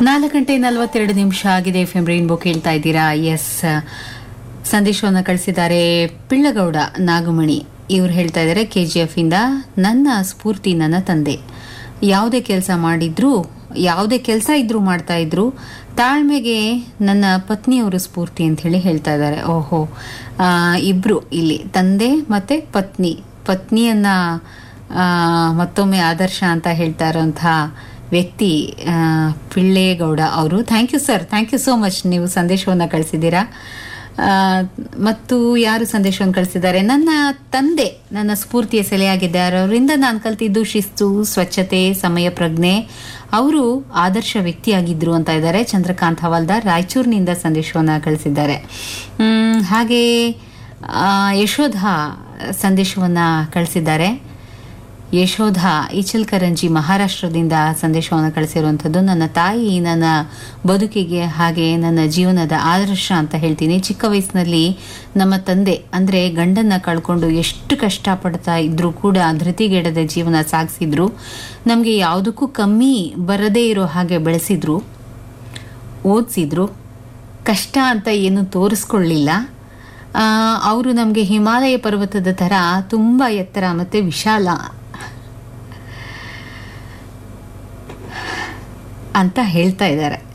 ನಾಲ್ಕು ಗಂಟೆ ನಲವತ್ತೆರಡು ನಿಮಿಷ ಆಗಿದೆ ಎಫ್ ಎಂ ರೈನ್ಬೋ ಕೇಳ್ತಾ ಇದ್ದೀರಾ ಎಸ್ ಸಂದೇಶವನ್ನು ಕಳಿಸಿದ್ದಾರೆ ಪಿಳ್ಳಗೌಡ ನಾಗಮಣಿ ಇವ್ರು ಹೇಳ್ತಾ ಇದ್ದಾರೆ ಕೆ ಜಿ ಎಫ್ ಇಂದ ನನ್ನ ಸ್ಫೂರ್ತಿ ನನ್ನ ತಂದೆ ಯಾವುದೇ ಕೆಲಸ ಮಾಡಿದ್ರು ಯಾವುದೇ ಕೆಲಸ ಇದ್ರೂ ಮಾಡ್ತಾ ಇದ್ರು ತಾಳ್ಮೆಗೆ ನನ್ನ ಪತ್ನಿಯವರು ಸ್ಫೂರ್ತಿ ಅಂತ ಹೇಳಿ ಹೇಳ್ತಾ ಇದ್ದಾರೆ ಓಹೋ ಆ, ಇಬ್ರು ಇಲ್ಲಿ ತಂದೆ ಮತ್ತೆ ಪತ್ನಿ ಪತ್ನಿಯನ್ನ ಆ, ಮತ್ತೊಮ್ಮೆ ಆದರ್ಶ ಅಂತ ಹೇಳ್ತಾ ಇರೋಂತಹ ವ್ಯಕ್ತಿ ಆ, ಪಿಳ್ಳೇಗೌಡ ಅವರು thank you sir thank you so much ನೀವು ಸಂದೇಶವನ್ನು ಕಳಿಸಿದ್ದೀರಾ ಆ, ಮತ್ತು ಯಾರು ಸಂದೇಶವನ್ನು ಕಳಿಸಿದ್ದಾರೆ ನನ್ನ ತಂದೆ ನನ್ನ ಸ್ಫೂರ್ತಿಯ ಸೆಲೆಯಾಗಿದ್ದಾರೆ ಅವರಿಂದ ನಾನು ಕಲ್ತಿದ್ದು ಶಿಸ್ತು ಸ್ವಚ್ಛತೆ ಸಮಯ ಪ್ರಜ್ಞೆ ಅವರು ಆದರ್ಶ ವ್ಯಕ್ತಿಯಾಗಿದ್ರು ಅಂತ ಇದ್ದಾರೆ ಚಂದ್ರಕಾಂತ್ ಹವಾಲ್ದಾರ್ ರಾಯಚೂರಿನಿಂದ ಸಂದೇಶವನ್ನು ಕಳಿಸಿದ್ದಾರೆ ಮ್, ಹಾಗೆ ಆ, ಯಶೋಧ ಸಂದೇಶವನ್ನು ಕಳಿಸಿದ್ದಾರೆ ಯಶೋಧ ಈಚಲ್ಕರಂಜಿ ಮಹಾರಾಷ್ಟ್ರದಿಂದ ಸಂದೇಶವನ್ನು ಕಳಿಸಿರುವಂಥದ್ದು ನನ್ನ ತಾಯಿ ನನ್ನ ಬದುಕಿಗೆ ಹಾಗೆ ನನ್ನ ಜೀವನದ ಆದರ್ಶ ಅಂತ ಹೇಳ್ತೀನಿ ಚಿಕ್ಕ ವಯಸ್ಸಿನಲ್ಲಿ ನಮ್ಮ ತಂದೆ ಅಂದರೆ ಗಂಡನ್ನ ಕಳ್ಕೊಂಡು ಎಷ್ಟು ಕಷ್ಟಪಡ್ತಾ ಇದ್ರೂ ಕೂಡ ಧೃತಿಗೆಡದ ಜೀವನ ಸಾಗಿಸಿದ್ರು ನಮಗೆ ಯಾವುದಕ್ಕೂ ಕಮ್ಮಿ ಬರದೇ ಇರೋ ಹಾಗೆ ಬೆಳೆಸಿದ್ರು ಓದಿಸಿದ್ರು ಕಷ್ಟ ಅಂತ ಏನು ತೋರಿಸ್ಕೊಳ್ಳಿಲ್ಲ ಅವರು ನಮಗೆ ಹಿಮಾಲಯ ಪರ್ವತದ ಥರ ತುಂಬ ಎತ್ತರ ಮತ್ತು ವಿಶಾಲ ಅಂತ ಹೇಳ್ತಾ ಇದ್ದಾರೆ